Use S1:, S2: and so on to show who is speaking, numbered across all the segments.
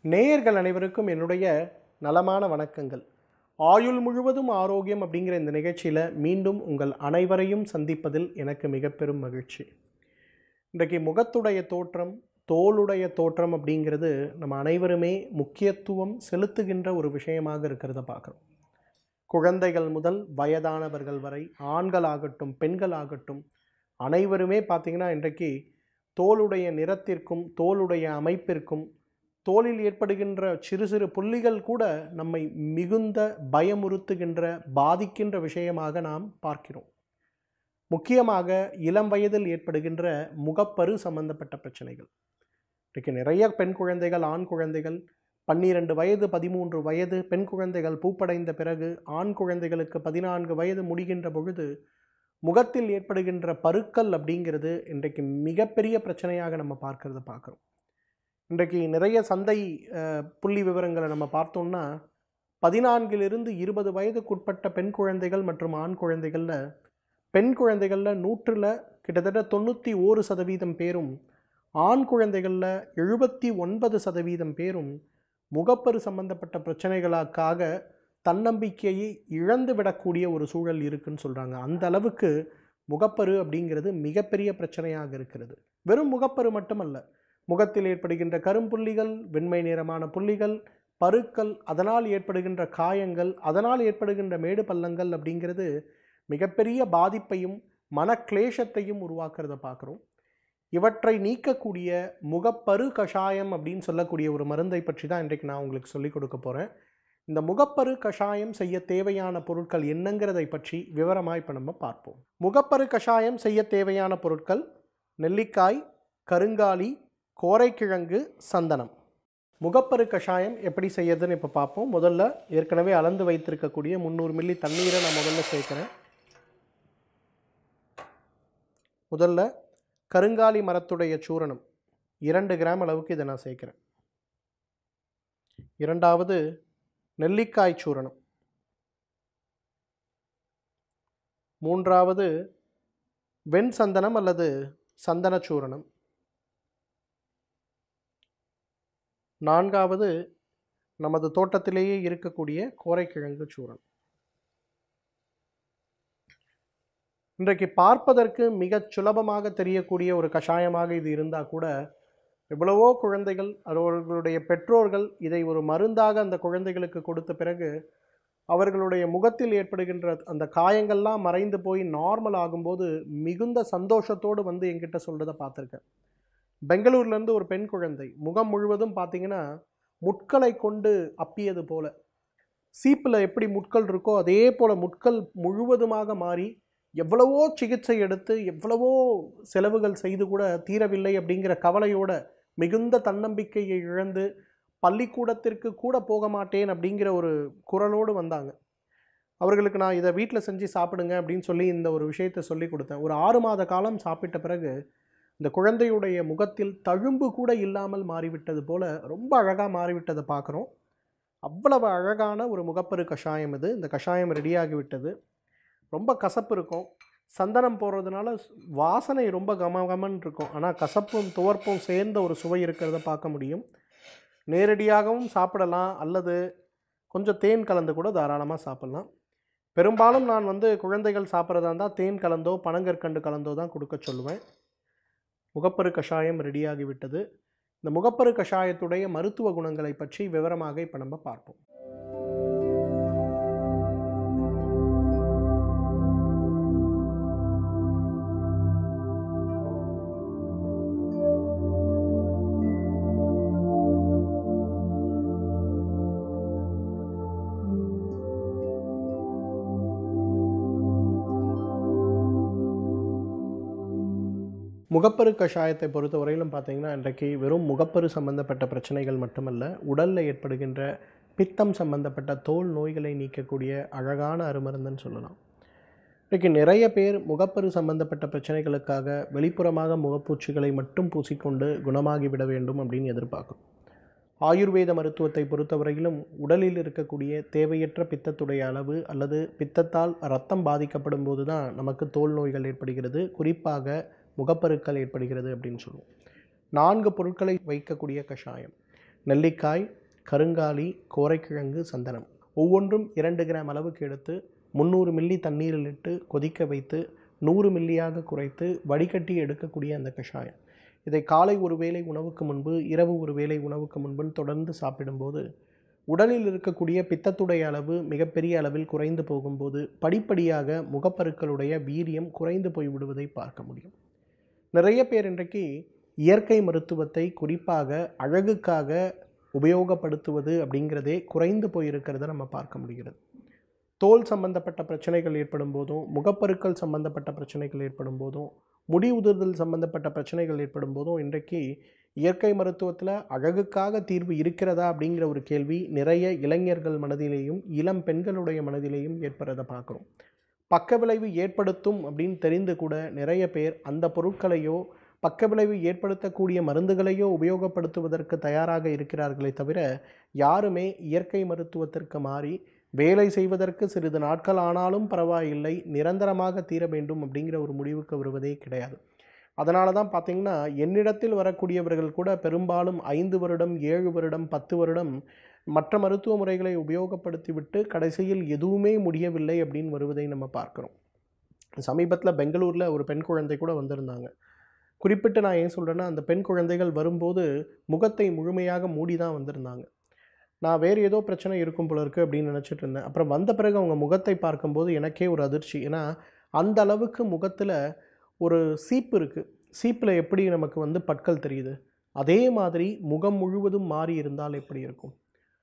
S1: நேயர்கள் அனைவருக்கும் என்னுடைய நலமான வணக்கங்கள் ஆயுள் முழுவதும் ஆரோக்கியம் அப்படிங்கிற இந்த நிகழ்ச்சியில் மீண்டும் உங்கள் அனைவரையும் சந்திப்பதில் எனக்கு மிக பெரும் மகிழ்ச்சி இன்றைக்கு முகத்துடைய தோற்றம் தோலுடைய தோற்றம் அப்படிங்கிறது நம்ம அனைவருமே முக்கியத்துவம் செலுத்துகின்ற ஒரு விஷயமாக இருக்கிறத பார்க்குறோம் குழந்தைகள் முதல் வயதானவர்கள் வரை ஆண்களாகட்டும் பெண்களாகட்டும் அனைவருமே பார்த்திங்கன்னா இன்றைக்கு தோலுடைய நிறத்திற்கும் தோலுடைய அமைப்பிற்கும் தோலில் ஏற்படுகின்ற சிறு சிறு புள்ளிகள் கூட நம்மை மிகுந்த பயமுறுத்துகின்ற பாதிக்கின்ற விஷயமாக நாம் பார்க்கிறோம் முக்கியமாக இளம் வயதில் ஏற்படுகின்ற முகப்பரு சம்பந்தப்பட்ட பிரச்சனைகள் இன்றைக்கு நிறைய பெண் குழந்தைகள் ஆண் குழந்தைகள் பன்னிரண்டு வயது பதிமூன்று வயது பெண் குழந்தைகள் பூப்படைந்த பிறகு ஆண் குழந்தைகளுக்கு பதினான்கு வயது முடிகின்ற பொழுது முகத்தில் ஏற்படுகின்ற பருக்கள் அப்படிங்கிறது இன்றைக்கு மிகப்பெரிய பிரச்சனையாக நம்ம பார்க்கறத பார்க்குறோம் இன்றைக்கு நிறைய சந்தை அஹ், புள்ளி விவரங்களை நம்ம பார்த்தோம்னா பதினான்கிலிருந்து இருபது வயதுக்குட்பட்ட பெண் குழந்தைகள் மற்றும் ஆண் குழந்தைகளில் பெண் குழந்தைகளில் நூற்றில் கிட்டத்தட்ட தொண்ணூற்றி ஓரு சதவீதம் பேரும் ஆண் குழந்தைகளில் எழுபத்தி ஒன்பது சதவீதம் பேரும் முகப்பரு சம்பந்தப்பட்ட பிரச்சனைகளுக்காக தன்னம்பிக்கையை இழந்து விடக்கூடிய ஒரு சூழல் இருக்குன்னு சொல்கிறாங்க அந்த அளவுக்கு முகப்பரு அப்படிங்கிறது மிகப்பெரிய பிரச்சனையாக இருக்கிறது வெறும் முகப்பரு மட்டுமல்ல முகத்தில் ஏற்படுகின்ற கரும்புள்ளிகள் வெண்மை நிறமான புள்ளிகள் பருக்கள் அதனால் ஏற்படுகின்ற காயங்கள் அதனால் ஏற்படுகின்ற மேடு பள்ளங்கள் அப்படிங்கிறது மிகப்பெரிய பாதிப்பையும் மனக்லேஷத்தையும் உருவாக்குறத பார்க்குறோம் இவற்றை நீக்கக்கூடிய முகப்பரு கஷாயம் அப்படின்னு சொல்லக்கூடிய ஒரு மருந்தை பற்றி தான் இன்றைக்கு நான் உங்களுக்கு சொல்லிக் கொடுக்க போகிறேன் இந்த முகப்பரு கஷாயம் செய்ய தேவையான பொருட்கள் என்னங்கிறதை பற்றி விவரமாக இப்போ நம்ம பார்ப்போம் முகப்பரு கஷாயம் செய்ய தேவையான பொருட்கள் நெல்லிக்காய் கருங்காலி கோரைக்கிழங்கு சந்தனம் முகப்பரு கஷாயம் எப்படி செய்யறதுன்னு இப்போ பார்ப்போம் முதல்ல ஏற்கனவே அளந்து வைத்திருக்கக்கூடிய முந்நூறு மில்லி தண்ணீரை நான் முதல்ல சேர்க்குறேன் முதல்ல கருங்காலி மரத்துடைய சூரணம் இரண்டு கிராம் அளவுக்கு இதை நான் சேர்க்குறேன் இரண்டாவது நெல்லிக்காய் சூரணம் மூன்றாவது வெண் சந்தனம் அல்லது சந்தன சூரணம் நான்காவது நமது தோட்டத்திலேயே இருக்கக்கூடிய கோரைக்கிழங்கு சூரணம் இன்றைக்கு பார்ப்பதற்கு மிகச் சுலபமாக தெரியக்கூடிய ஒரு கஷாயமாக இது இருந்தால் கூட எவ்வளவோ குழந்தைகள் அவர்களுடைய பெற்றோர்கள் இதை ஒரு மருந்தாக அந்த குழந்தைகளுக்கு கொடுத்த பிறகு அவர்களுடைய முகத்தில் ஏற்படுகின்ற அந்த காயங்கள்லாம் மறைந்து போய் நார்மல் ஆகும்போது மிகுந்த சந்தோஷத்தோடு வந்து என்கிட்ட சொல்கிறத பார்த்துருக்கேன் பெங்களூர்லேருந்து ஒரு பெண் குழந்தை முகம் முழுவதும் பார்த்தீங்கன்னா முட்களை கொண்டு அப்பியது போல சீப்பில் எப்படி முட்கள் இருக்கோ அதே போல் முட்கள் முழுவதுமாக மாறி எவ்வளவோ சிகிச்சை எடுத்து எவ்வளவோ செலவுகள் செய்து கூட தீரவில்லை அப்படிங்கிற கவலையோட மிகுந்த தன்னம்பிக்கையை இழந்து பள்ளிக்கூடத்திற்கு கூட போக மாட்டேன் அப்படிங்கிற ஒரு குரலோடு வந்தாங்க அவர்களுக்கு நான் இதை வீட்டில் செஞ்சு சாப்பிடுங்க அப்படின்னு சொல்லி இந்த ஒரு விஷயத்தை சொல்லி கொடுத்தேன் ஒரு ஆறு மாத காலம் சாப்பிட்ட பிறகு இந்த குழந்தையுடைய முகத்தில் தழும்பு கூட இல்லாமல் மாறிவிட்டது போல ரொம்ப அழகாக மாறிவிட்டதை பார்க்குறோம் அவ்வளவு அழகான ஒரு முகப்பரு கஷாயம் இது இந்த கஷாயம் ரெடியாகிவிட்டது ரொம்ப கசப்பு இருக்கும் சந்தனம் போடுறதுனால வாசனை ரொம்ப கம கமன்னு இருக்கும் ஆனால் கசப்பும் துவர்ப்பும் சேர்ந்த ஒரு சுவை இருக்கிறத பார்க்க முடியும் நேரடியாகவும் சாப்பிடலாம் அல்லது கொஞ்சம் தேன் கலந்து கூட தாராளமாக சாப்பிட்லாம் பெரும்பாலும் நான் வந்து குழந்தைகள் சாப்பிட்றதா இருந்தால் தேன் கலந்தோ பனங்கற்கண்டு கலந்தோ தான் கொடுக்க சொல்லுவேன் முகப்பரு கஷாயம் ரெடியாகிவிட்டது இந்த முகப்பரு கஷாயத்துடைய மருத்துவ குணங்களை பற்றி விவரமாக இப்போ நம்ம பார்ப்போம் முகப்பரு கஷாயத்தை பொறுத்த வரையிலும் பார்த்தீங்கன்னா இன்றைக்கு வெறும் முகப்பரு சம்பந்தப்பட்ட பிரச்சனைகள் மட்டுமல்ல உடலில் ஏற்படுகின்ற பித்தம் சம்பந்தப்பட்ட தோல் நோய்களை நீக்கக்கூடிய அழகான அருமருந்துன்னு சொல்லலாம் இன்றைக்கு நிறைய பேர் முகப்பரு சம்பந்தப்பட்ட பிரச்சனைகளுக்காக வெளிப்புறமாக முகப்பூச்சிகளை மட்டும் பூசிக்கொண்டு குணமாகி விட வேண்டும் அப்படின்னு எதிர்பார்க்கும் ஆயுர்வேத மருத்துவத்தை பொறுத்தவரையிலும் உடலில் இருக்கக்கூடிய தேவையற்ற பித்தத்துடைய அளவு அல்லது பித்தத்தால் ரத்தம் பாதிக்கப்படும் போது தான் நமக்கு தோல் நோய்கள் ஏற்படுகிறது குறிப்பாக முகப்பருக்கள் ஏற்படுகிறது அப்படின்னு சொல்லுவோம் நான்கு பொருட்களை வைக்கக்கூடிய கஷாயம் நெல்லிக்காய் கருங்காலி கோரைக்கிழங்கு சந்தனம் ஒவ்வொன்றும் இரண்டு கிராம் அளவுக்கு எடுத்து முந்நூறு மில்லி தண்ணீரில் இட்டு கொதிக்க வைத்து நூறு மில்லியாக குறைத்து வடிகட்டி எடுக்கக்கூடிய அந்த கஷாயம் இதை காலை ஒரு வேளை உணவுக்கு முன்பு இரவு ஒரு வேளை உணவுக்கு முன்புன்னு தொடர்ந்து சாப்பிடும்போது உடலில் இருக்கக்கூடிய பித்தத்துடைய அளவு மிகப்பெரிய அளவில் குறைந்து போகும்போது படிப்படியாக முகப்பருக்களுடைய வீரியம் குறைந்து போய் விடுவதை பார்க்க முடியும் நிறைய பேர் இன்றைக்கு இயற்கை மருத்துவத்தை குறிப்பாக அழகுக்காக உபயோகப்படுத்துவது அப்படிங்கிறதே குறைந்து போயிருக்கிறத நம்ம பார்க்க முடிகிறது தோல் சம்பந்தப்பட்ட பிரச்சனைகள் ஏற்படும் போதும் முகப்பருக்கள் சம்பந்தப்பட்ட பிரச்சனைகள் ஏற்படும் போதும் முடி உதிர்தல் சம்பந்தப்பட்ட பிரச்சனைகள் ஏற்படும் போதும் இன்றைக்கு இயற்கை மருத்துவத்தில் அழகுக்காக தீர்வு இருக்கிறதா அப்படிங்கிற ஒரு கேள்வி நிறைய இளைஞர்கள் மனதிலேயும் இளம் பெண்களுடைய மனதிலேயும் ஏற்படுறதை பார்க்குறோம் பக்க விளைவு ஏற்படுத்தும் அப்படின்னு தெரிந்து கூட நிறைய பேர் அந்த பொருட்களையோ பக்க விளைவு ஏற்படுத்தக்கூடிய மருந்துகளையோ உபயோகப்படுத்துவதற்கு தயாராக இருக்கிறார்களே தவிர யாருமே இயற்கை மருத்துவத்திற்கு மாறி வேலை செய்வதற்கு சிறிது நாட்கள் ஆனாலும் பரவாயில்லை நிரந்தரமாக தீர வேண்டும் அப்படிங்கிற ஒரு முடிவுக்கு வருவதே கிடையாது அதனால தான் பார்த்தீங்கன்னா என்னிடத்தில் வரக்கூடியவர்கள் கூட பெரும்பாலும் ஐந்து வருடம் ஏழு வருடம் பத்து வருடம் மற்ற மருத்துவ முறைகளை உபயோகப்படுத்திவிட்டு கடைசியில் எதுவுமே முடியவில்லை அப்படின்னு வருவதை நம்ம பார்க்குறோம் சமீபத்தில் பெங்களூரில் ஒரு பெண் குழந்தை கூட வந்திருந்தாங்க குறிப்பிட்டு நான் ஏன் சொல்கிறேன்னா அந்த பெண் குழந்தைகள் வரும்போது முகத்தை முழுமையாக மூடி தான் வந்திருந்தாங்க நான் வேறு ஏதோ பிரச்சனை இருக்கும் போல இருக்குது அப்படின்னு நினச்சிட்டு இருந்தேன் அப்புறம் வந்த பிறகு அவங்க முகத்தை பார்க்கும்போது எனக்கே ஒரு அதிர்ச்சி ஏன்னா அந்த அளவுக்கு முகத்தில் ஒரு சீப்பு இருக்குது சீப்பில் எப்படி நமக்கு வந்து பற்கள் தெரியுது அதே மாதிரி முகம் முழுவதும் மாறி இருந்தால் எப்படி இருக்கும்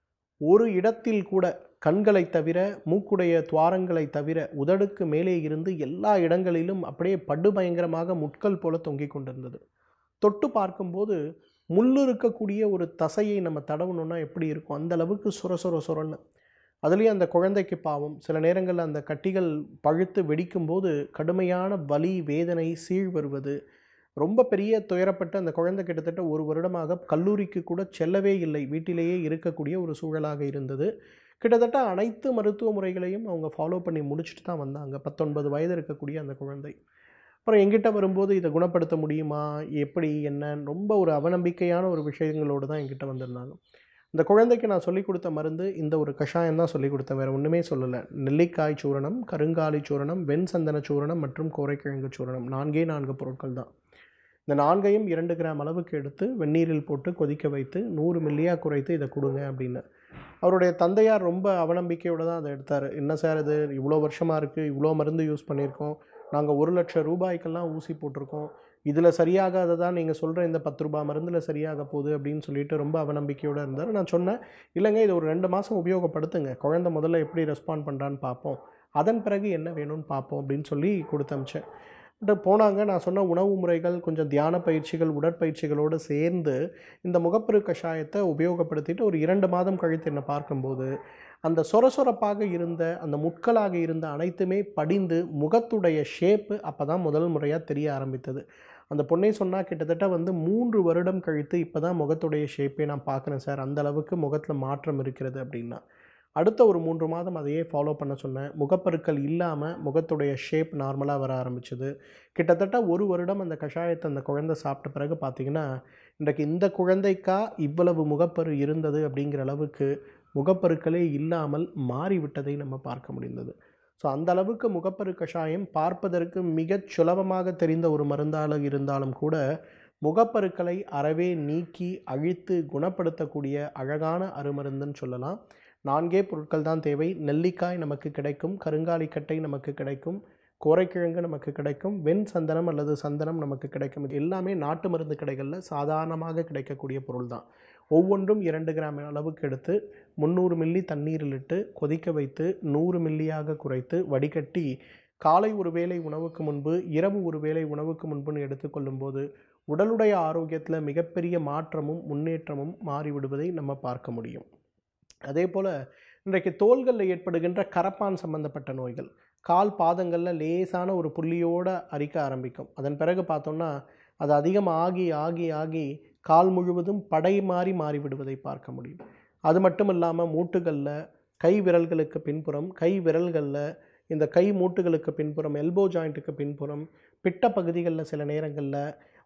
S1: ஒரு இடத்தில் கூட கண்களை தவிர மூக்குடைய துவாரங்களை தவிர உதடுக்கு மேலே இருந்து எல்லா இடங்களிலும் அப்படியே படு பயங்கரமாக முட்கள் போல தொங்கிக் கொண்டிருந்தது தொட்டு பார்க்கும்போது முள்ளு இருக்கக்கூடிய ஒரு தசையை நம்ம தடவணும்னா எப்படி இருக்கும் அந்த அளவுக்கு சொர சொர சொரன்னு அதுலேயும் அந்த குழந்தைக்கு பாவம் சில நேரங்களில் அந்த கட்டிகள் பழுத்து வெடிக்கும்போது கடுமையான வலி வேதனை சீழ் வருவது ரொம்ப பெரிய துயரப்பட்டு அந்த குழந்தை கிட்டத்தட்ட ஒரு வருடமாக கல்லூரிக்கு கூட செல்லவே இல்லை வீட்டிலேயே இருக்கக்கூடிய ஒரு சூழலாக இருந்தது கிட்டத்தட்ட அனைத்து மருத்துவ முறைகளையும் அவங்க ஃபாலோ பண்ணி முடிச்சுட்டு தான் வந்தாங்க பத்தொன்பது வயது இருக்கக்கூடிய அந்த குழந்தை அப்புறம் எங்கிட்ட வரும்போது இதை குணப்படுத்த முடியுமா எப்படி என்ன ரொம்ப ஒரு அவநம்பிக்கையான ஒரு விஷயங்களோடு தான் எங்கிட்ட வந்திருந்தாங்க இந்த குழந்தைக்கு நான் சொல்லிக் கொடுத்த மருந்து இந்த ஒரு கஷாயம் தான் சொல்லிக் கொடுத்தேன் வேறு ஒன்றுமே சொல்லலை நெல்லிக்காய் சூரணம் கருங்காலி சூரணம் வெண் சந்தன சூரணம் மற்றும் கோரைக்கிழங்கு சூரணம் நான்கே நான்கு பொருட்கள் தான் இந்த நான்கையும் இரண்டு கிராம் அளவுக்கு எடுத்து வெந்நீரில் போட்டு கொதிக்க வைத்து நூறு மில்லியாக குறைத்து இதை கொடுங்க அப்படின்னு அவருடைய தந்தையார் ரொம்ப அவநம்பிக்கையோடு தான் அதை எடுத்தார் என்ன சார் இது இவ்வளோ வருஷமாக இருக்குது இவ்வளோ மருந்து யூஸ் பண்ணியிருக்கோம் நாங்கள் ஒரு லட்சம் ரூபாய்க்கெல்லாம் ஊசி போட்டிருக்கோம் இதில் சரியாகாத தான் நீங்கள் சொல்கிற இந்த பத்து ரூபாய் மருந்தில் சரியாக போகுது அப்படின்னு சொல்லிட்டு ரொம்ப அவநம்பிக்கையோடு இருந்தார் நான் சொன்னேன் இல்லைங்க இது ஒரு ரெண்டு மாதம் உபயோகப்படுத்துங்க குழந்தை முதல்ல எப்படி ரெஸ்பாண்ட் பண்ணுறான்னு பார்ப்போம் அதன் பிறகு என்ன வேணும்னு பார்ப்போம் அப்படின்னு சொல்லி கொடுத்து அமிச்சேன் பட் போனாங்க நான் சொன்ன உணவு முறைகள் கொஞ்சம் தியான பயிற்சிகள் உடற்பயிற்சிகளோடு சேர்ந்து இந்த முகப்பரு கஷாயத்தை உபயோகப்படுத்திட்டு ஒரு இரண்டு மாதம் கழித்து என்னை பார்க்கும்போது அந்த சொரசொரப்பாக இருந்த அந்த முட்களாக இருந்த அனைத்துமே படிந்து முகத்துடைய ஷேப்பு அப்போ தான் முதல் முறையாக தெரிய ஆரம்பித்தது அந்த பொண்ணை சொன்னால் கிட்டத்தட்ட வந்து மூன்று வருடம் கழித்து இப்போ தான் முகத்துடைய ஷேப்பை நான் பார்க்குறேன் சார் அந்த அளவுக்கு முகத்தில் மாற்றம் இருக்கிறது அப்படின்னா அடுத்த ஒரு மூன்று மாதம் அதையே ஃபாலோ பண்ண சொன்னேன் முகப்பருக்கள் இல்லாமல் முகத்துடைய ஷேப் நார்மலாக வர ஆரம்பிச்சது கிட்டத்தட்ட ஒரு வருடம் அந்த கஷாயத்தை அந்த குழந்தை சாப்பிட்ட பிறகு பார்த்தீங்கன்னா இன்றைக்கு இந்த குழந்தைக்கா இவ்வளவு முகப்பரு இருந்தது அப்படிங்கிற அளவுக்கு முகப்பருக்களே இல்லாமல் மாறிவிட்டதை நம்ம பார்க்க முடிந்தது ஸோ அந்த அளவுக்கு முகப்பரு கஷாயம் பார்ப்பதற்கு மிகச் சுலபமாக தெரிந்த ஒரு மருந்தாக இருந்தாலும் கூட முகப்பருக்களை அறவே நீக்கி அழித்து குணப்படுத்தக்கூடிய அழகான அருமருந்துன்னு சொல்லலாம் நான்கே பொருட்கள் தான் தேவை நெல்லிக்காய் நமக்கு கிடைக்கும் கருங்காலிக்கட்டை நமக்கு கிடைக்கும் கோரைக்கிழங்கு நமக்கு கிடைக்கும் வெண் சந்தனம் அல்லது சந்தனம் நமக்கு கிடைக்கும் இது எல்லாமே நாட்டு மருந்து கடைகளில் சாதாரணமாக கிடைக்கக்கூடிய பொருள் தான் ஒவ்வொன்றும் இரண்டு கிராம் அளவுக்கு எடுத்து முந்நூறு மில்லி தண்ணீரில் இட்டு கொதிக்க வைத்து நூறு மில்லியாக குறைத்து வடிகட்டி காலை ஒரு வேளை உணவுக்கு முன்பு இரவு ஒரு வேளை உணவுக்கு முன்புன்னு எடுத்துக்கொள்ளும்போது உடலுடைய ஆரோக்கியத்தில் மிகப்பெரிய மாற்றமும் முன்னேற்றமும் மாறிவிடுவதை நம்ம பார்க்க முடியும் அதே போல் இன்றைக்கு தோள்களில் ஏற்படுகின்ற கரப்பான் சம்பந்தப்பட்ட நோய்கள் கால் பாதங்களில் லேசான ஒரு புள்ளியோடு அரிக்க ஆரம்பிக்கும் அதன் பிறகு பார்த்தோம்னா அது அதிகம் ஆகி ஆகி ஆகி கால் முழுவதும் படை மாறி மாறிவிடுவதை பார்க்க முடியும் அது மட்டும் இல்லாமல் மூட்டுகளில் கை விரல்களுக்கு பின்புறம் கை விரல்களில் இந்த கை மூட்டுகளுக்கு பின்புறம் எல்போ ஜாயிண்ட்டுக்கு பின்புறம் பிட்ட பகுதிகளில் சில நேரங்களில்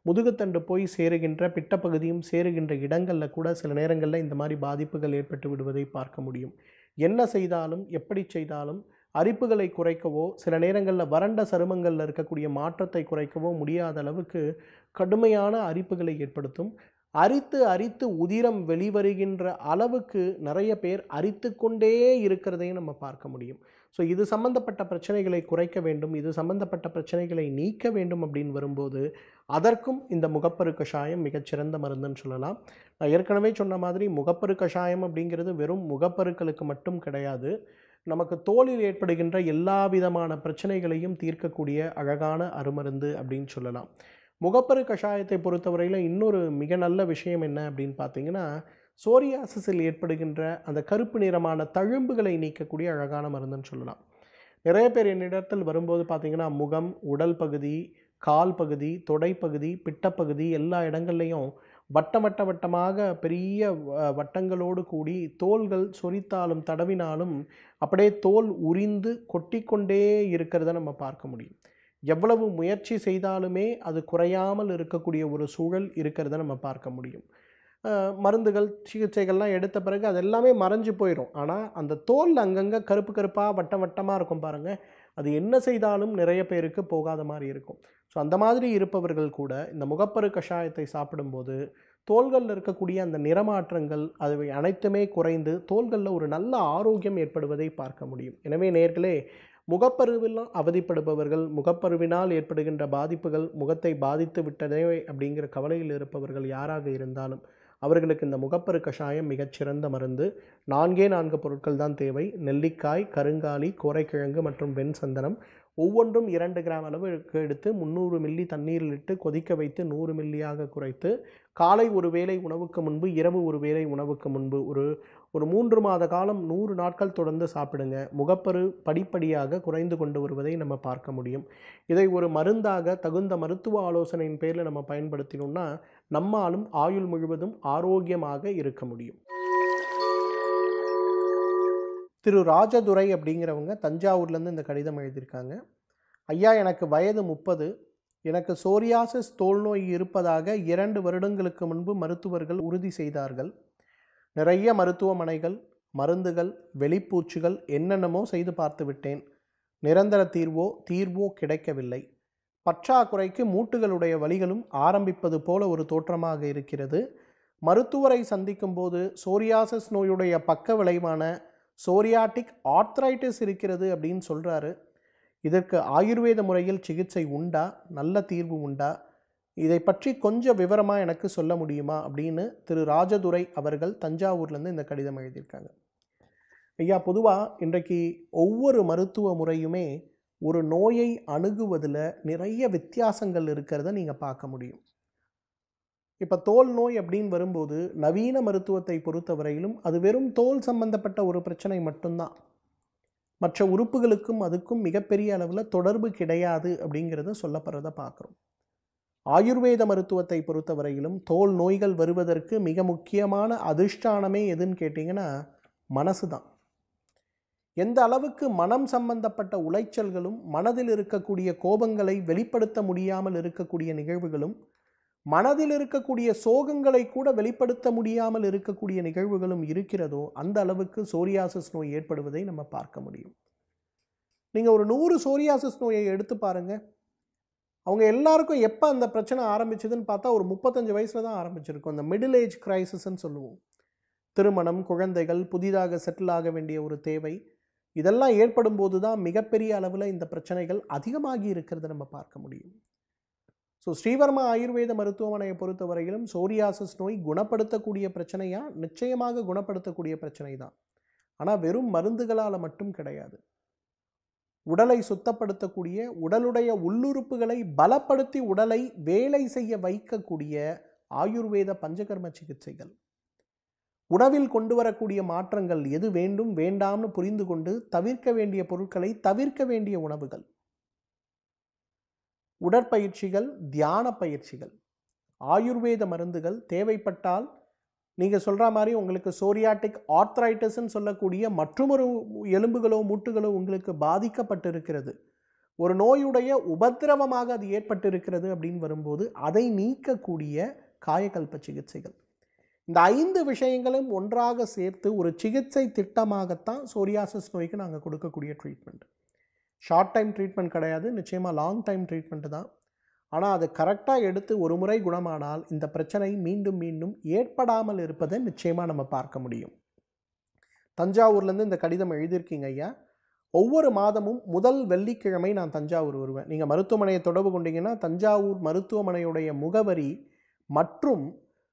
S1: முதுகுத்தண்டு போய் சேருகின்ற பிட்டப்பகுதியும் சேருகின்ற இடங்களில் கூட சில நேரங்களில் இந்த மாதிரி பாதிப்புகள் ஏற்பட்டு விடுவதை பார்க்க முடியும் என்ன செய்தாலும் எப்படி செய்தாலும் அரிப்புகளை குறைக்கவோ சில நேரங்களில் வறண்ட சருமங்களில் இருக்கக்கூடிய மாற்றத்தை குறைக்கவோ முடியாத அளவுக்கு கடுமையான அரிப்புகளை ஏற்படுத்தும் அரித்து அரித்து உதிரம் வெளிவருகின்ற அளவுக்கு நிறைய பேர் அரித்து கொண்டே இருக்கிறதையும் நம்ம பார்க்க முடியும் ஸோ இது சம்பந்தப்பட்ட பிரச்சனைகளை குறைக்க வேண்டும் இது சம்பந்தப்பட்ட பிரச்சனைகளை நீக்க வேண்டும் அப்படின்னு வரும்போது அதற்கும் இந்த முகப்பரு கஷாயம் மிகச்சிறந்த மருந்துன்னு சொல்லலாம் நான் ஏற்கனவே சொன்ன மாதிரி முகப்பரு கஷாயம் அப்படிங்கிறது வெறும் முகப்பருக்களுக்கு மட்டும் கிடையாது நமக்கு தோலில் ஏற்படுகின்ற எல்லா விதமான பிரச்சனைகளையும் தீர்க்கக்கூடிய அழகான அருமருந்து அப்படின்னு சொல்லலாம் முகப்பரு கஷாயத்தை பொறுத்தவரையில் இன்னொரு மிக நல்ல விஷயம் என்ன அப்படின்னு பார்த்தீங்கன்னா சோரியாசிஸில் ஏற்படுகின்ற அந்த கருப்பு நிறமான தழும்புகளை நீக்கக்கூடிய அழகான மருந்துன்னு சொல்லலாம் நிறைய பேர் என்னிடத்தில் வரும்போது பார்த்தீங்கன்னா முகம் உடல் பகுதி கால் பகுதி தொடைப்பகுதி பிட்டப்பகுதி எல்லா இடங்கள்லையும் வட்ட வட்ட வட்டமாக பெரிய வ- வட்டங்களோடு கூடி தோள்கள் சொரித்தாலும் தடவினாலும் அப்படியே தோல் உரிந்து கொட்டிக்கொண்டே இருக்கிறத நம்ம பார்க்க முடியும் எவ்வளவு முயற்சி செய்தாலுமே அது குறையாமல் இருக்கக்கூடிய ஒரு சூழல் இருக்கிறத நம்ம பார்க்க முடியும் அஹ் மருந்துகள் சிகிச்சைகள்லாம் எடுத்த பிறகு அது எல்லாமே மறைஞ்சு போயிடும் ஆனால் அந்த தோல் அங்கங்கே கருப்பு கருப்பாக வட்டம் வட்டமாக இருக்கும் பாருங்கள் அது என்ன செய்தாலும் நிறைய பேருக்கு போகாத மாதிரி இருக்கும் ஸோ அந்த மாதிரி இருப்பவர்கள் கூட இந்த முகப்பரு கஷாயத்தை சாப்பிடும்போது தோள்களில் இருக்கக்கூடிய அந்த நிறமாற்றங்கள் அது அனைத்துமே குறைந்து தோள்களில் ஒரு நல்ல ஆரோக்கியம் ஏற்படுவதை பார்க்க முடியும் எனவே நேர்களே முகப்பருவில் அவதிப்படுபவர்கள் முகப்பருவினால் ஏற்படுகின்ற பாதிப்புகள் முகத்தை பாதித்து விட்டதே அப்படிங்கிற கவலையில் இருப்பவர்கள் யாராக இருந்தாலும் அவர்களுக்கு இந்த முகப்பரு கஷாயம் மிகச்சிறந்த மருந்து நான்கே நான்கு பொருட்கள் தான் தேவை நெல்லிக்காய் கருங்காலி கோரைக்கிழங்கு மற்றும் வெண்சந்தனம் ஒவ்வொன்றும் இரண்டு கிராம் அளவுக்கு எடுத்து முந்நூறு மில்லி தண்ணீரில் இட்டு கொதிக்க வைத்து நூறு மில்லியாக குறைத்து காலை ஒரு வேளை உணவுக்கு முன்பு இரவு ஒரு வேளை உணவுக்கு முன்பு ஒரு ஒரு மூன்று மாத காலம் நூறு நாட்கள் தொடர்ந்து சாப்பிடுங்க முகப்பரு படிப்படியாக குறைந்து கொண்டு வருவதை நம்ம பார்க்க முடியும் இதை ஒரு மருந்தாக தகுந்த மருத்துவ ஆலோசனையின் பேரில் நம்ம பயன்படுத்தினோம்னா நம்மாலும் ஆயுள் முழுவதும் ஆரோக்கியமாக இருக்க முடியும் திரு ராஜதுரை அப்படிங்கிறவங்க தஞ்சாவூர்லேருந்து இந்த கடிதம் எழுதியிருக்காங்க ஐயா எனக்கு வயது முப்பது எனக்கு சோரியாசிஸ் தோல்நோய் இருப்பதாக இரண்டு வருடங்களுக்கு முன்பு மருத்துவர்கள் உறுதி செய்தார்கள் நிறைய மருத்துவமனைகள் மருந்துகள் வெளிப்பூச்சுகள் என்னென்னமோ செய்து பார்த்து விட்டேன் நிரந்தர தீர்வோ தீர்வோ கிடைக்கவில்லை பற்றாக்குறைக்கு மூட்டுகளுடைய வலிகளும் ஆரம்பிப்பது போல ஒரு தோற்றமாக இருக்கிறது மருத்துவரை சந்திக்கும் போது சோரியாசிஸ் நோயுடைய பக்க விளைவான சோரியாட்டிக் ஆர்த்ரைட்டிஸ் இருக்கிறது அப்படின்னு சொல்கிறாரு இதற்கு ஆயுர்வேத முறையில் சிகிச்சை உண்டா நல்ல தீர்வு உண்டா இதை பற்றி கொஞ்சம் விவரமாக எனக்கு சொல்ல முடியுமா அப்படின்னு திரு ராஜதுரை அவர்கள் தஞ்சாவூர்லேருந்து இந்த கடிதம் எழுதியிருக்காங்க ஐயா பொதுவாக இன்றைக்கு ஒவ்வொரு மருத்துவ முறையுமே ஒரு நோயை அணுகுவதில் நிறைய வித்தியாசங்கள் இருக்கிறத நீங்கள் பார்க்க முடியும் இப்போ தோல் நோய் அப்படின்னு வரும்போது நவீன மருத்துவத்தை பொறுத்தவரையிலும் அது வெறும் தோல் சம்பந்தப்பட்ட ஒரு பிரச்சனை மட்டும்தான் மற்ற உறுப்புகளுக்கும் அதுக்கும் மிகப்பெரிய அளவில் தொடர்பு கிடையாது அப்படிங்கிறத சொல்லப்படுறத பார்க்குறோம் ஆயுர்வேத மருத்துவத்தை பொறுத்தவரையிலும் தோல் நோய்கள் வருவதற்கு மிக முக்கியமான அதிர்ஷ்டானமே எதுன்னு கேட்டிங்கன்னா மனசு தான் எந்த அளவுக்கு மனம் சம்பந்தப்பட்ட உளைச்சல்களும் மனதில் இருக்கக்கூடிய கோபங்களை வெளிப்படுத்த முடியாமல் இருக்கக்கூடிய நிகழ்வுகளும் மனதில் இருக்கக்கூடிய சோகங்களை கூட வெளிப்படுத்த முடியாமல் இருக்கக்கூடிய நிகழ்வுகளும் இருக்கிறதோ அந்த அளவுக்கு சோரியாசிஸ் நோய் ஏற்படுவதை நம்ம பார்க்க முடியும் நீங்கள் ஒரு நூறு சோரியாசிஸ் நோயை எடுத்து பாருங்க அவங்க எல்லாருக்கும் எப்போ அந்த பிரச்சனை ஆரம்பிச்சதுன்னு பார்த்தா ஒரு முப்பத்தஞ்சு வயசில் தான் ஆரம்பிச்சிருக்கும் அந்த மிடில் ஏஜ் கிரைசிஸ்ன்னு சொல்லுவோம் திருமணம் குழந்தைகள் புதிதாக செட்டில் ஆக வேண்டிய ஒரு தேவை இதெல்லாம் ஏற்படும் போது தான் மிகப்பெரிய அளவில் இந்த பிரச்சனைகள் அதிகமாகி இருக்கிறத நம்ம பார்க்க முடியும் ஸோ ஸ்ரீவர்மா ஆயுர்வேத மருத்துவமனையை பொறுத்தவரையிலும் சோரியாசிஸ் நோய் குணப்படுத்தக்கூடிய பிரச்சனையா நிச்சயமாக குணப்படுத்தக்கூடிய பிரச்சனை தான் ஆனால் வெறும் மருந்துகளால் மட்டும் கிடையாது உடலை சுத்தப்படுத்தக்கூடிய உடலுடைய உள்ளுறுப்புகளை பலப்படுத்தி உடலை வேலை செய்ய வைக்கக்கூடிய ஆயுர்வேத பஞ்சகர்ம சிகிச்சைகள் உணவில் கொண்டு வரக்கூடிய மாற்றங்கள் எது வேண்டும் வேண்டாம்னு புரிந்து கொண்டு தவிர்க்க வேண்டிய பொருட்களை தவிர்க்க வேண்டிய உணவுகள் உடற்பயிற்சிகள் தியான பயிற்சிகள் ஆயுர்வேத மருந்துகள் தேவைப்பட்டால் நீங்கள் சொல்கிற மாதிரி உங்களுக்கு சோரியாட்டிக் ஆர்த்ரைட்டிஸ்ன்னு சொல்லக்கூடிய மற்றொரு எலும்புகளோ மூட்டுகளோ உங்களுக்கு பாதிக்கப்பட்டிருக்கிறது ஒரு நோயுடைய உபத்திரவமாக அது ஏற்பட்டிருக்கிறது அப்படின்னு வரும்போது அதை நீக்கக்கூடிய காயகல்ப சிகிச்சைகள் இந்த ஐந்து விஷயங்களும் ஒன்றாக சேர்த்து ஒரு சிகிச்சை திட்டமாகத்தான் சோரியாசிஸ் நோய்க்கு நாங்கள் கொடுக்கக்கூடிய ட்ரீட்மெண்ட் ஷார்ட் டைம் ட்ரீட்மெண்ட் கிடையாது நிச்சயமாக லாங் டைம் ட்ரீட்மெண்ட் தான் ஆனால் அது கரெக்டாக எடுத்து ஒரு முறை குணமானால் இந்த பிரச்சனை மீண்டும் மீண்டும் ஏற்படாமல் இருப்பதை நிச்சயமாக நம்ம பார்க்க முடியும் தஞ்சாவூர்லேருந்து இந்த கடிதம் எழுதியிருக்கீங்க ஐயா ஒவ்வொரு மாதமும் முதல் வெள்ளிக்கிழமை நான் தஞ்சாவூர் வருவேன் நீங்கள் மருத்துவமனையை தொடர்பு கொண்டீங்கன்னா தஞ்சாவூர் மருத்துவமனையுடைய முகவரி மற்றும்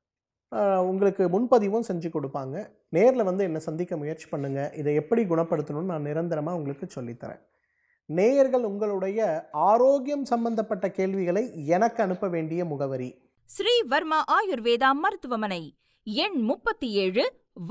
S1: ஆஹ், உங்களுக்கு முன்பதிவும் செஞ்சு கொடுப்பாங்க நேரில் வந்து என்னை சந்திக்க முயற்சி பண்ணுங்கள் இதை எப்படி குணப்படுத்தணும்னு நான் நிரந்தரமாக உங்களுக்கு சொல்லித்தரேன் நேயர்கள் உங்களுடைய ஆரோக்கியம் சம்பந்தப்பட்ட கேள்விகளை எனக்கு அனுப்ப வேண்டிய முகவரி
S2: ஸ்ரீ வர்மா ஆயுர்வேதா மருத்துவமனை எண் முப்பத்தி ஏழு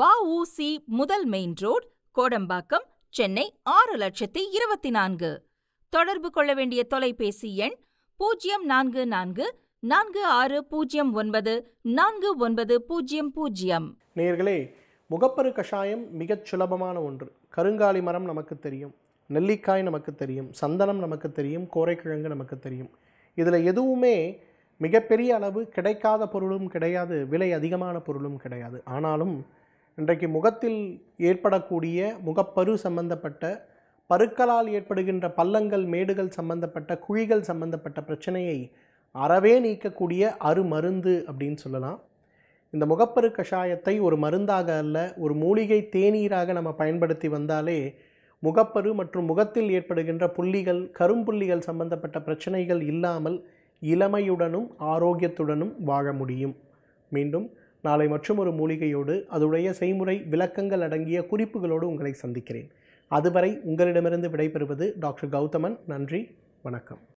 S2: வஉசி முதல் மெயின் ரோட் கோடம்பாக்கம் சென்னை ஆறு லட்சத்தி இருபத்தி நான்கு தொடர்பு கொள்ள வேண்டிய தொலைபேசி எண் பூஜ்ஜியம் நான்கு நான்கு நான்கு ஆறு பூஜ்ஜியம் ஒன்பது நான்கு ஒன்பது பூஜ்ஜியம் பூஜ்ஜியம்
S1: நேயர்களே முகப்பரு கஷாயம் மிகச் சுலபமான ஒன்று கருங்காலி மரம் நமக்கு தெரியும் நெல்லிக்காய் நமக்கு தெரியும் சந்தனம் நமக்கு தெரியும் கோரைக்கிழங்கு நமக்கு தெரியும் இதில் எதுவுமே மிகப்பெரிய அளவு கிடைக்காத பொருளும் கிடையாது விலை அதிகமான பொருளும் கிடையாது ஆனாலும் இன்றைக்கு முகத்தில் ஏற்படக்கூடிய முகப்பரு சம்பந்தப்பட்ட பருக்களால் ஏற்படுகின்ற பள்ளங்கள் மேடுகள் சம்பந்தப்பட்ட குழிகள் சம்பந்தப்பட்ட பிரச்சனையை அறவே நீக்கக்கூடிய அருமருந்து அப்படின்னு சொல்லலாம் இந்த முகப்பரு கஷாயத்தை ஒரு மருந்தாக அல்ல ஒரு மூலிகை தேநீராக நம்ம பயன்படுத்தி வந்தாலே முகப்பரு மற்றும் முகத்தில் ஏற்படுகின்ற புள்ளிகள் கரும்புள்ளிகள் சம்பந்தப்பட்ட பிரச்சனைகள் இல்லாமல் இளமையுடனும் ஆரோக்கியத்துடனும் வாழ முடியும் மீண்டும் நாளை மற்றும் ஒரு மூலிகையோடு அதுடைய செய்முறை விளக்கங்கள் அடங்கிய குறிப்புகளோடு உங்களை சந்திக்கிறேன் அதுவரை உங்களிடமிருந்து விடைபெறுவது டாக்டர் கௌதமன் நன்றி வணக்கம்